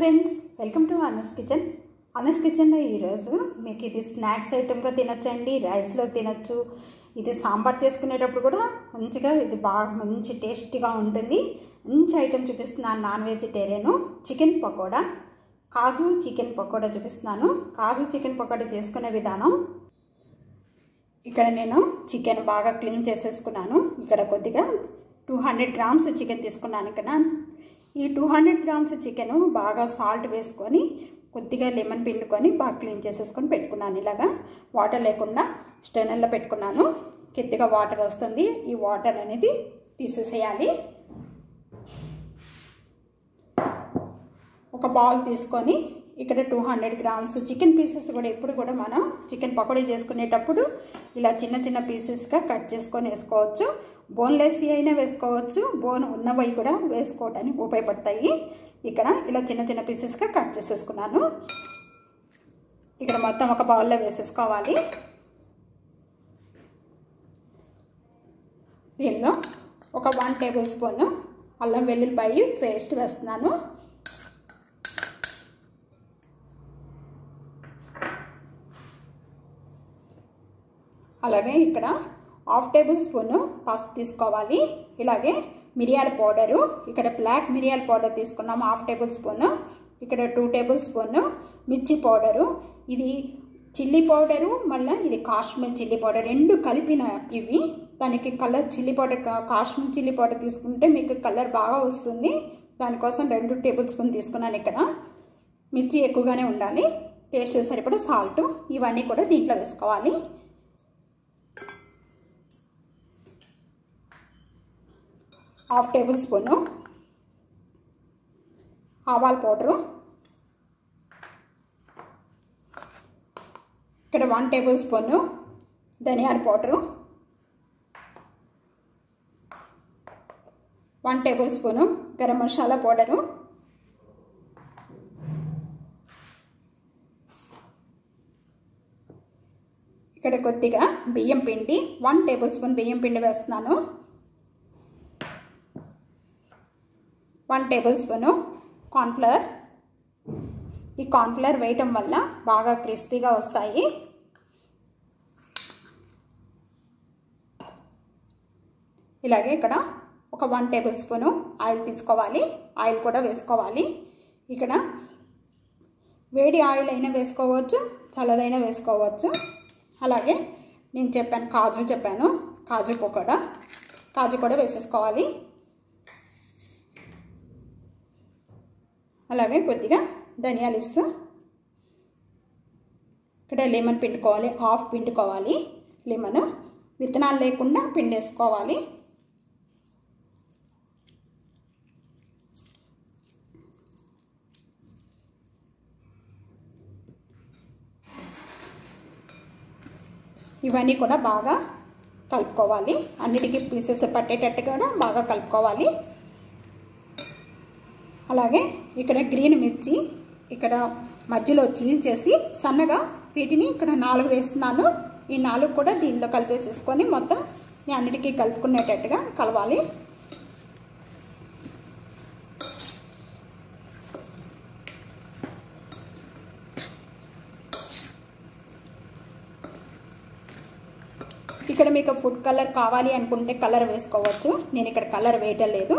friends welcome to Anas kitchen Anas కిచెన్లో ఈరోజు మీకు ఇది స్నాక్స్ ఐటెంగా తినొచ్చండి రైస్లో తినొచ్చు ఇది సాంబార్ చేసుకునేటప్పుడు కూడా మంచిగా ఇది బాగా మంచి టేస్టీగా ఉంటుంది మంచి ఐటెం చూపిస్తున్నాను non vegetarian chicken pakoda kaju chicken pakoda చూపిస్తున్నాను కాజు చికెన్ పకోడా చేసుకునే విధానం ఇక్కడ నేను చికెన్ బాగా క్లీన్ చేసేసుకున్నాను ఇక్కడ కొద్దిగా టూ హండ్రెడ్ గ్రామ్స్ చికెన్ తీసుకున్నాను ఇక్కడ ఈ టూ హండ్రెడ్ గ్రామ్స్ చికెన్ బాగా సాల్ట్ వేసుకొని కొద్దిగా లెమన్ పిండుకొని బాగా క్లీన్ చేసేసుకొని పెట్టుకున్నాను ఇలాగా వాటర్ లేకుండా స్టెనర్లో పెట్టుకున్నాను కొద్దిగా వాటర్ వస్తుంది ఈ వాటర్ అనేది తీసేసేయాలి ఒక బౌల్ తీసుకొని ఇక్కడ two hundred grams chicken pieces కూడా ఎప్పుడు కూడా మనం చికెన్ పకోడీ చేసుకునేటప్పుడు ఇలా చిన్న చిన్న పీసెస్గా కట్ చేసుకొని వేసుకోవచ్చు బోన్లెస్ అయినా వేసుకోవచ్చు బోన్ ఉన్నవి కూడా వేసుకోవడానికి ఉపయోగపడతాయి ఇక్కడ ఇలా చిన్న చిన్న పీసెస్గా కట్ చేసేసుకున్నాను ఇక్కడ మొత్తం ఒక బౌల్లో వేసేసుకోవాలి దీనిలో ఒక వన్ టేబుల్ స్పూన్ అల్లం వెల్లుల్లిపాయ పేస్ట్ వేస్తున్నాను అలాగే ఇక్కడ హాఫ్ టేబుల్ స్పూను పసుపు తీసుకోవాలి ఇలాగే మిరియాల పౌడరు ఇక్కడ బ్లాక్ మిరియాల పౌడర్ తీసుకున్నాము హాఫ్ టేబుల్ స్పూను ఇక్కడ టూ టేబుల్ స్పూను మిర్చి పౌడరు ఇది చిల్లీ పౌడరు మళ్ళీ ఇది కాశ్మీర్ చిల్లీ పౌడర్ రెండు కలిపిన ఇవి దానికి colour chilli powder Kashmir chilli powder తీసుకుంటే మీకు కలర్ బాగా వస్తుంది దానికోసం రెండు టేబుల్ స్పూన్ తీసుకున్నాను ఇక్కడ మిర్చి ఎక్కువగానే ఉండాలి టేస్ట్ సరిపడా సాల్ట్ ఇవన్నీ కూడా దీంట్లో వేసుకోవాలి హాఫ్ టేబుల్ స్పూను ఆవాల పౌడరు ఇక్కడ వన్ టేబుల్ స్పూను ధనియాల powder one table spoon garam masala powder ఇక్కడ కొద్దిగా బియ్యం పిండి వన్ టేబుల్ స్పూన్ బియ్యం పిండి వేస్తున్నాను వన్ టేబుల్ స్పూను కార్న్ఫ్లవర్ ఈ కార్న్ఫ్లవర్ వేయటం వల్ల బాగా క్రిస్పీగా వస్తాయి ఇలాగే ఇక్కడ ఒక వన్ టేబుల్ స్పూను ఆయిల్ తీసుకోవాలి ఆయిల్ కూడా వేసుకోవాలి ఇక్కడ వేడి ఆయిల్ అయినా వేసుకోవచ్చు చల్లదైనా వేసుకోవచ్చు అలాగే నేను చెప్పాను కాజు చెప్పాను కాజు పకోడా కాజు కూడా వేసేసుకోవాలి అలాగే కొద్దిగా ధనియా లీవ్స్ ఇక్కడ లెమన్ పిండుకోవాలి హాఫ్ పిండుకోవాలి లెమన్ విత్తనాలు లేకుండా పిండేసుకోవాలి ఇవన్నీ కూడా బాగా కలుపుకోవాలి అన్నిటికీ పీసెస్ పట్టేటట్టు కూడా బాగా కలుపుకోవాలి అలాగే ఇక్కడ గ్రీన్ మిర్చి ఇక్కడ మధ్యలో చీల్చేసి సన్నగా వీటిని ఇక్కడ నాలుగు వేస్తున్నాను ఈ నాలుగు కూడా దీనిలో కలిపేసేసుకొని మొత్తం అన్నిటికీ కలుపుకునేటట్టుగా కలవాలి ఇక్కడ మీకు ఫుడ్ కలర్ కావాలి అనుకుంటే కలర్ వేసుకోవచ్చు నేను ఇక్కడ కలర్ వేయటం లేదు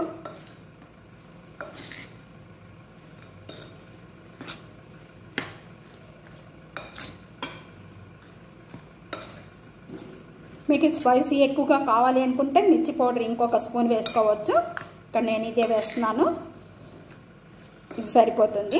మీకు స్పైసీ ఎక్కువగా కావాలి అనుకుంటే మిర్చి పౌడర్ ఇంకొక స్పూన్ వేసుకోవచ్చు ఇక్కడ నేను ఇదే వేస్తున్నాను ఇది సరిపోతుంది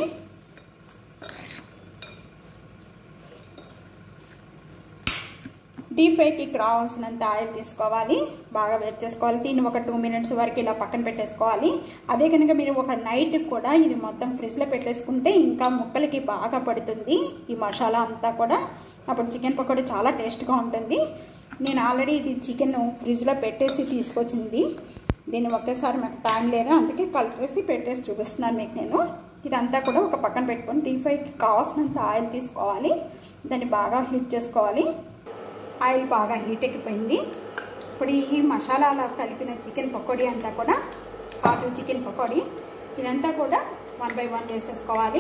డీప్ ఫ్రైకి రావాల్సినంత ఆయిల్ తీసుకోవాలి బాగా వెయిట్ చేసుకోవాలి దీన్ని ఒక టూ మినిట్స్ వరకు ఇలా పక్కన పెట్టేసుకోవాలి అదే కనుక మీరు ఒక నైట్ కూడా ఇది మొత్తం ఫ్రిడ్జ్లో పెట్టేసుకుంటే ఇంకా ముక్కలకి బాగా పడుతుంది ఈ మసాలా అంతా కూడా అప్పుడు చికెన్ పకోడీ చాలా టేస్ట్గా ఉంటుంది నేను ఆల్రెడీ ఇది చికెన్ ఫ్రిడ్జ్లో పెట్టేసి తీసుకొచ్చింది దీన్ని ఒకేసారి మాకు టైం లేదు అందుకే కలిపేసి పెట్టేసి చూపిస్తున్నాను మీకు నేను ఇదంతా కూడా ఒక పక్కన పెట్టుకొని డీప్ ఫ్రైకి కావాల్సినంత ఆయిల్ తీసుకోవాలి దాన్ని బాగా హీట్ చేసుకోవాలి ఆయిల్ బాగా హీట్ ఎక్కిపోయింది ఇప్పుడు ఈ మసాలాలో కలిపిన చికెన్ పకోడీ అంతా కూడా కాజు చికెన్ పకోడీ ఇదంతా కూడా వన్ బై వన్ వేసేసుకోవాలి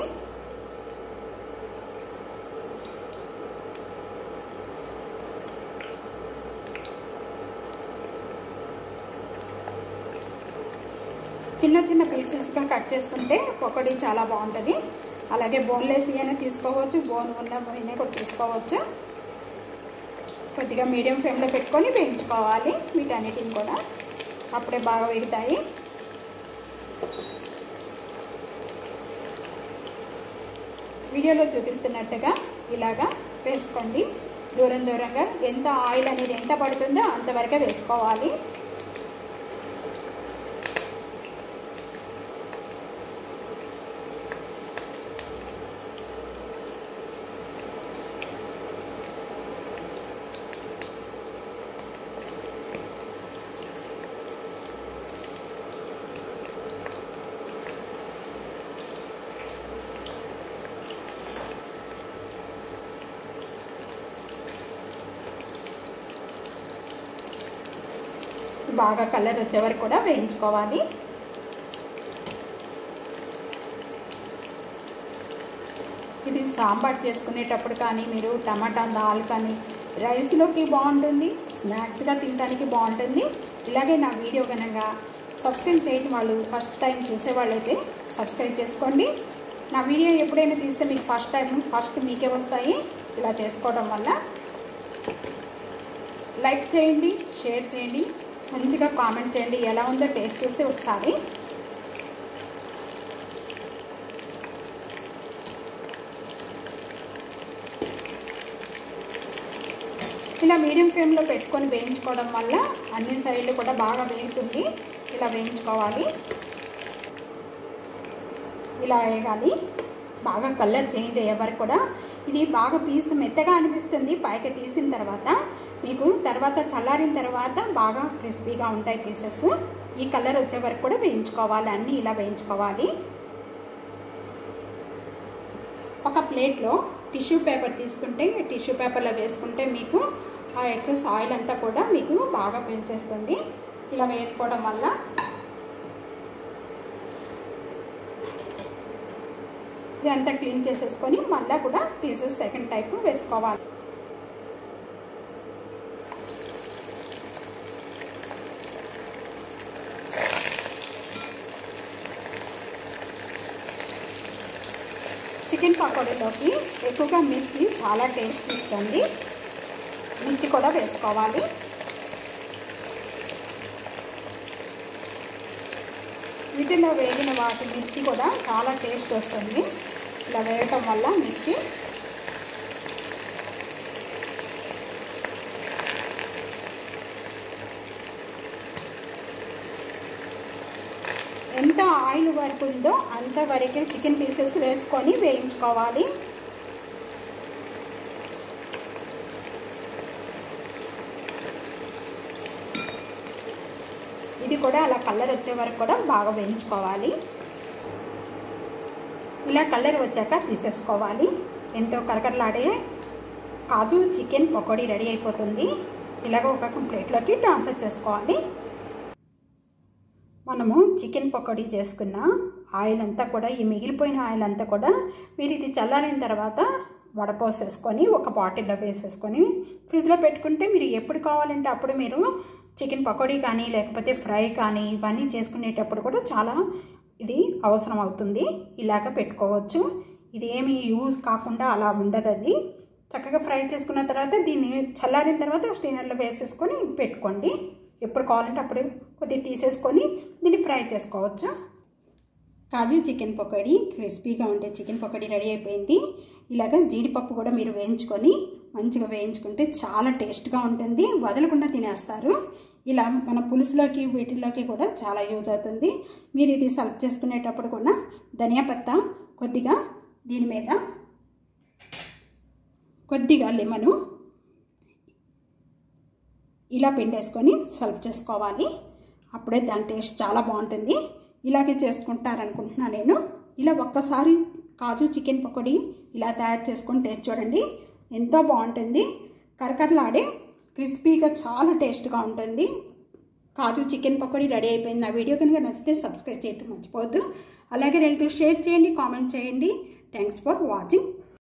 చిన్న చిన్న పీసెస్గా కట్ చేసుకుంటే పకోడీ చాలా బాగుంటుంది అలాగే బోన్లెస్ అయినా తీసుకోవచ్చు బోన్ ఉన్న అయినా కూడా తీసుకోవచ్చు కొద్దిగా మీడియం ఫ్లేమ్లో పెట్టుకొని వేయించుకోవాలి వీటన్నిటిని కూడా అప్పుడే బాగా వేగుతాయి వీడియోలో చూపిస్తున్నట్టుగా ఇలాగా వేసుకోండి దూరం దూరంగా ఎంత ఆయిల్ అనేది ఎంత పడుతుందో అంతవరకే వేసుకోవాలి బాగా కలర్ వచ్చే వరకు కూడా వేయించుకోవాలి ఇది సాంబార్ చేసుకునేటప్పుడు కానీ మీరు టమాటా దాల్ కానీ రైస్లోకి బాగుంటుంది స్నాక్స్గా తినడానికి బాగుంటుంది ఇలాగే నా వీడియో కనుక సబ్స్క్రైబ్ చేయడం వాళ్ళు ఫస్ట్ టైం చూసేవాళ్ళైతే సబ్స్క్రైబ్ చేసుకోండి నా వీడియో ఎప్పుడైనా తీస్తే మీకు ఫస్ట్ టైం ఫస్ట్ మీకే వస్తాయి ఇలా చేసుకోవడం వల్ల లైక్ చేయండి షేర్ చేయండి మంచిగా కామెంట్ చేయండి ఎలా ఉందో టేస్ట్ చేసి ఒకసారి ఇలా మీడియం ఫ్లేమ్లో పెట్టుకొని వేయించుకోవడం వల్ల అన్ని సైడ్లు కూడా బాగా వేగుతుంది ఇలా వేయించుకోవాలి ఇలా వేయాలి బాగా కలర్ చేంజ్ అయ్యే వరకు కూడా ఇది బాగా పీస్ మెత్తగా అనిపిస్తుంది పైకి తీసిన తర్వాత మీకు తర్వాత చల్లారిన తర్వాత బాగా క్రిస్పీగా ఉంటాయి పీసెస్ ఈ కలర్ వచ్చే వరకు కూడా వేయించుకోవాలి అన్నీ ఇలా వేయించుకోవాలి ఒక ప్లేట్లో టిష్యూ పేపర్ తీసుకుంటే టిష్యూ పేపర్లో వేసుకుంటే మీకు ఆ ఎక్సెస్ ఆయిల్ అంతా కూడా మీకు బాగా పెంచేస్తుంది ఇలా వేసుకోవడం వల్ల ఇదంతా క్లీన్ చేసేసుకొని మళ్ళీ కూడా పీసెస్ సెకండ్ టైప్ వేసుకోవాలి చికెన్ పకోడీలోకి ఎక్కువగా మిర్చి చాలా టేస్ట్ ఇస్తుంది మిర్చి కూడా వేసుకోవాలి వీటిలో వేగిన వాటి మిర్చి కూడా చాలా టేస్ట్ వస్తుంది ఇలా వేయటం వల్ల మిర్చి ఎంత ఆయిల్ వరకు ఉందో అంతవరకే చికెన్ పీసెస్ వేసుకొని వేయించుకోవాలి ఇది కూడా అలా కలర్ వచ్చే వరకు కూడా బాగా వేయించుకోవాలి ఇలా కలర్ వచ్చాక తీసేసుకోవాలి ఎంతో కరకరలాడే కాజు చికెన్ పకోడీ రెడీ అయిపోతుంది ఇలాగ ఒక ప్లేట్లోకి ట్రాన్స్ఫర్ చేసుకోవాలి మనము చికెన్ పకోడీ చేసుకున్న ఆయిల్ అంతా కూడా ఈ మిగిలిపోయిన ఆయిల్ అంతా కూడా మీరు ఇది చల్లారిన తర్వాత వడపోసేసుకొని ఒక బాటిల్లో వేసేసుకొని ఫ్రిడ్జ్లో పెట్టుకుంటే మీరు ఎప్పుడు కావాలంటే అప్పుడు మీరు చికెన్ పకోడీ కానీ లేకపోతే ఫ్రై కానీ ఇవన్నీ చేసుకునేటప్పుడు కూడా చాలా ఇది అవసరం అవుతుంది ఇలాగ పెట్టుకోవచ్చు ఇది ఏమి యూజ్ కాకుండా అలా ఉండదు అది చక్కగా ఫ్రై చేసుకున్న తర్వాత దీన్ని చల్లారిన తర్వాత స్టీనర్లో వేసేసుకొని పెట్టుకోండి ఎప్పుడు కావాలంటే అప్పుడు కొద్దిగా తీసేసుకొని దీన్ని ఫ్రై చేసుకోవచ్చు కాజు చికెన్ పకోడీ క్రిస్పీగా ఉంటే చికెన్ పకోడీ రెడీ అయిపోయింది ఇలాగ జీడిపప్పు కూడా మీరు వేయించుకొని మంచిగా వేయించుకుంటే చాలా టేస్ట్గా ఉంటుంది వదలకుండా తినేస్తారు ఇలా మన పులుసులోకి వీటిల్లోకి కూడా చాలా యూజ్ అవుతుంది మీరు ఇది సర్వ్ చేసుకునేటప్పుడు కూడా ధనియా పత్తా కొద్దిగా దీని మీద కొద్దిగా లెమను ఇలా పిండేసుకొని సర్వ్ చేసుకోవాలి అప్పుడే దాని టేస్ట్ చాలా బాగుంటుంది ఇలాగే చేసుకుంటారనుకుంటున్నా నేను ఇలా ఒక్కసారి కాజు చికెన్ పకోడీ ఇలా తయారు చేసుకొని టేస్ట్ చూడండి ఎంతో బాగుంటుంది కరకరలాడే క్రిస్పీగా చాలా టేస్ట్గా ఉంటుంది కాజు చికెన్ పకోడీ రెడీ అయిపోయింది నా వీడియో కనుక నచ్చితే సబ్స్క్రైబ్ చేయటం మర్చిపోవద్దు అలాగే రిలేటివ్ షేర్ చేయండి కామెంట్ చేయండి థ్యాంక్స్ ఫర్ వాచింగ్